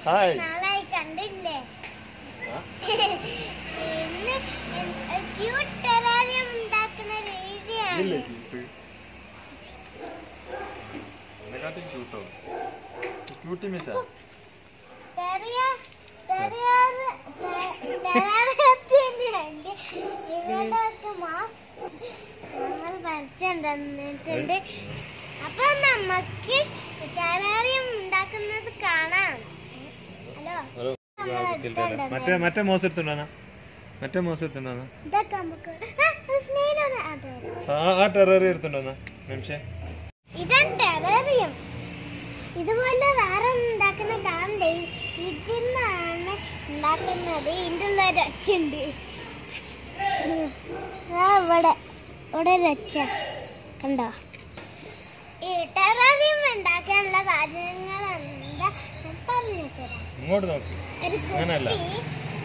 Hi നാളായി കണ്ടില്ലേ ആ? ഇന്ന് ക്യൂട്ട് ടെറാറിയം ഉണ്ടാക്കുന്ന രീതിയാണ് ഇല്ലേ ക്യൂട്ട് എന്നെക്കാട്ടും ക്യൂട്ടോ ക്യൂട്ടി മിസ്സാ ടെറിയ- ടെറിയാറ് ടെ- ടെറാറിയത്തിന് വേണ്ടി ഇവിടെയൊക്കെ മാസ് നമ്മൾ പഠിച്ചിട്ടുണ്ട് അപ്പൊ നമുക്ക് ടെറാറിയം ഉണ്ടാക്കുന്നത് കാണാം ഹലോ ഹലോ മറ്റേ മറ്റേ മോസ് എടുത്തുണ്ടോന്നാ മറ്റേ മോസ് എടുത്തുണ്ടോന്നാ ഇതൊക്കെ നമുക്ക് ആ, സ്നേഹിതനാണ്. അതെ, അതെ. ആ ആ ടെററി എടുത്തുണ്ടോന്നാ നിമിഷേ ഇതാണ് ടെററിയം ഇതുപോലെ വേറെ ഒന്നും ഉണ്ടാക്കുന്ന കാണണ്ടേ ഇതിൽ നിന്നാണ് ഉണ്ടാക്കുന്നത് ഇതിൻ്റെ ഉള്ള ഒരു അച്ചുണ്ട് ആ ഇവിടെ ഇവിടെ ഒരു അച്ച കണ്ടോ ഈ ടെററിയം ഉണ്ടാക്കാനുള്ള കാര്യങ്ങൾ എന്താ ഞാൻ പറഞ്ഞു തരാം ഇങ്ങോട്ട് നോക്ക് ഒരു അങ്ങനല്ല. കുപ്പി,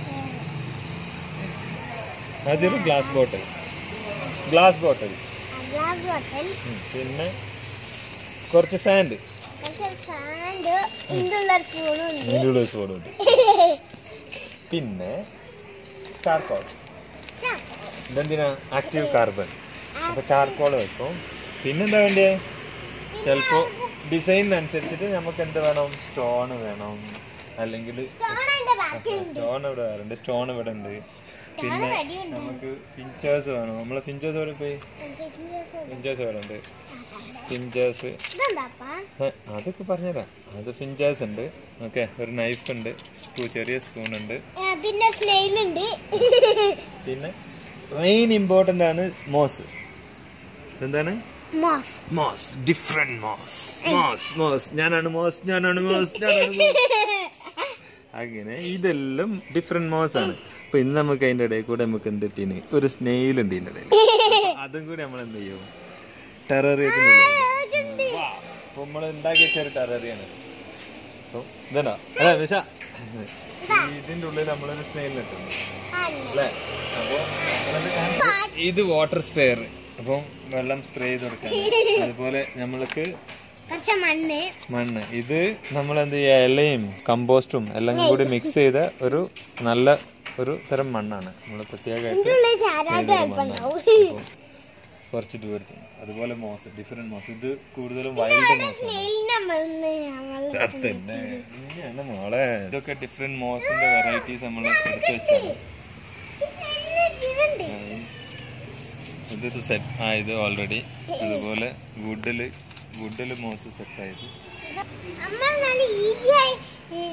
അതൊരു glass bottle glass bottle glass bottle പിന്നെ കുറച്ച് സാൻഡ് കുറച്ച് സാൻഡ് ഇതിൻ്റെ ഉള്ള ഒരു സ്പൂണും ഉണ്ട് ഇതിൻ്റെ സ്പൂണുണ്ട് പിന്നെ ചാർക്കോൾ ഇതെന്തിനാ ആക്റ്റീവ് കാർബൺ അപ്പൊ ചാർക്കോൾ വെക്കും പിന്നെന്താ വേണ്ടിയേ ചിലപ്പോ ഡിസൈനിനനുസരിച്ചിട്ട് നമുക്ക് എന്ത് വേണം സ്റ്റോൺ വേണം അല്ലെങ്കിൽ സ്റ്റോൺ അതിന്റെ ബാക്കിലുണ്ട് സ്റ്റോൺ ഇവിടെ വേറുണ്ട് സ്റ്റോൺ ഇവിടെ ഉണ്ട് പിന്നെ വടിയുണ്ട്. നമുക്ക് ഫിഞ്ചേഴ്സ് വേണം നമ്മളെ ഫിഞ്ചേഴ്സ് എവിടെ പോയി ഫിഞ്ചേഴ്സ് ഇവിടെ ഉണ്ട് ഫിഞ്ചേഴ്സ് ഇതെന്താപ്പാ അതൊക്കെ പറഞ്ഞുതരാം അത് ഫിഞ്ചേഴ്സ് ഉണ്ട് ഓക്കെ ഒരു നൈഫ് ഉണ്ട് സ്പൂ ചെറിയ സ്പൂൺ ഉണ്ട് ഏ, പിന്നെ സ്നെയിൽ ഉണ്ട് പിന്നെ മെയിൻ ഇമ്പോർട്ടൻ്റ് ആണ് മോസ് എന്താണ് moss moss different moss moss moss ഞാനാണ് മോസ് ഞാനാണ് മോസ് ഞാനാണ് മോസ് അങ്ങനെ ഇതെല്ലാം ഡിഫറെന്റ് മോസ് ആണ് അപ്പൊ ഇന്ന് നമുക്ക് അതിന്റെ ഇടയിൽ കൂടെ നമുക്ക് എന്ത് കിട്ടീന് ഒരു സ്നെയിൽ ഉണ്ട് ഇതിന്റെ ഇടയിൽ അപ്പൊ അതും കൂടി നമ്മൾ എന്ത് ചെയ്യും ടെററിയത്തിനുള്ളിൽ അപ്പൊ നമ്മൾ ഉണ്ടാക്കി വെച്ച ഒരു ടെററിയാണ് അപ്പൊ ഇതണ്ട അല്ലേ നിഷ ഇതിന്റെ ഉള്ളിൽ നമ്മളൊരു സ്നെയിൽ ഇട്ടുണ്ട് അല്ലേ അപ്പൊ നമ്മളത് കാണിച്ചു. ഇത് വാട്ടർ സ്പ്രെയർ അപ്പം വെള്ളം സ്പ്രേ ചെയ്ത് കൊടുക്കാൻ അതുപോലെ നമ്മൾക്ക് കുറച്ച് മണ്ണ് മണ്ണ് ഇത് നമ്മൾ എന്ത് ചെയ്യുക ഇലയും കമ്പോസ്റ്റും എല്ലാം കൂടി മിക്സ് ചെയ്ത ഒരു നല്ല ഒരു തരം മണ്ണാണ് നമ്മൾ പ്രത്യേകമായിട്ട് ഇതിനുള്ളിൽ ചാരാട്ട് ചെയ്തൊരു ചിലപ്പോ മണ്ണാണ്. ഉണ്ടാവും അപ്പം കുറച്ച് ദൂരത്ത് അതുപോലെ മോസ് ഡിഫറെന്റ് മോസ് ഇത് കൂടുതലും വൈൽഡ് മോസ് സ്നെയിലിനെ നമ്മൾ നമ്മൾ തന്നെ ഇങ്ങനെയാണ് മോളെ ഇതൊക്കെ ഡിഫറെന്റ് മോസിന്റെ വെറൈറ്റീസ് നമ്മൾ എടുത്ത് വെച്ചാണ് സ്നെയിലിന് ജീവനുണ്ട് ഇത് സെറ്റ് ആയത് ഓൾറെഡി അതുപോലെ വുഡില് വുഡില് മോസ് സെറ്റ് ആയത് അമ്മ നല്ല ഈസിയായി ഈ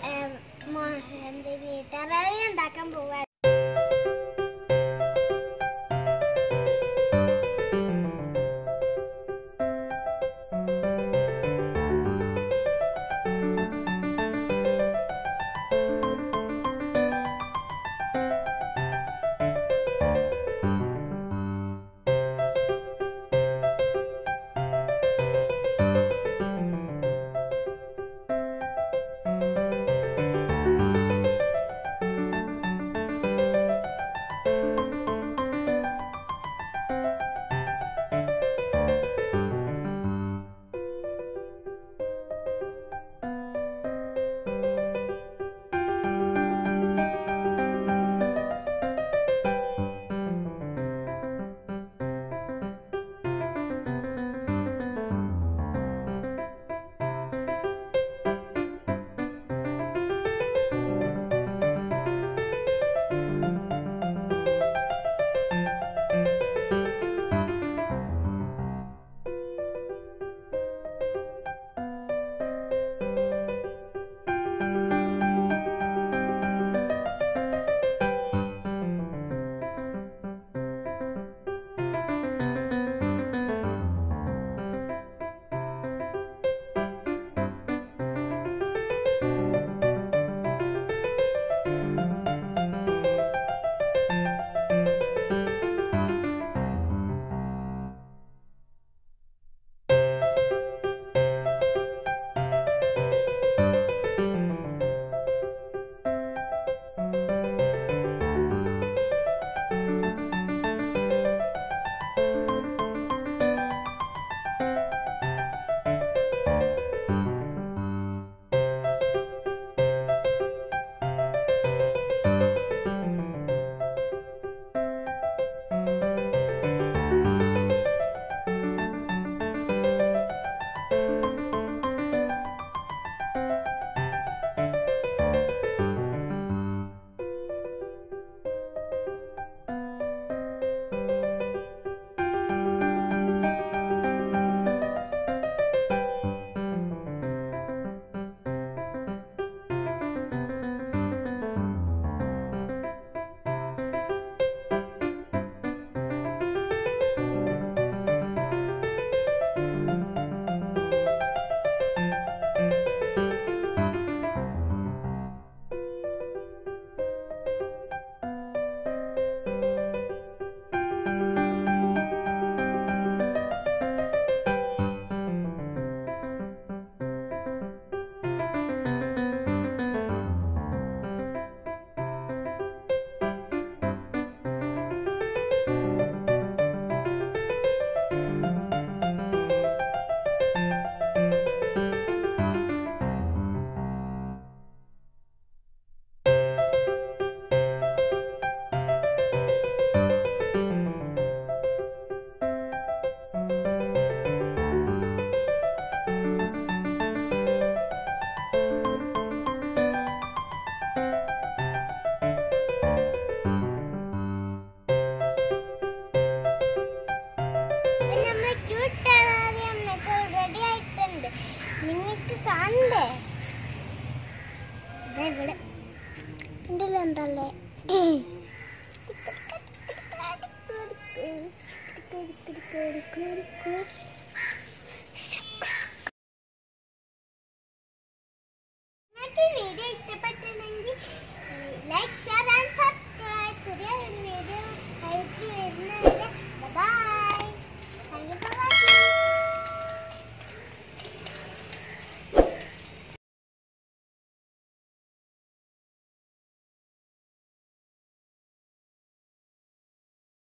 ടെററി ഉണ്ടാക്കാൻ പോവാ നിങ്ങൾക്ക് കാണണ്ടേ ദേ ഇവിടെ എൻ്റെ ഉള്ളിൽ എന്തല്ലേ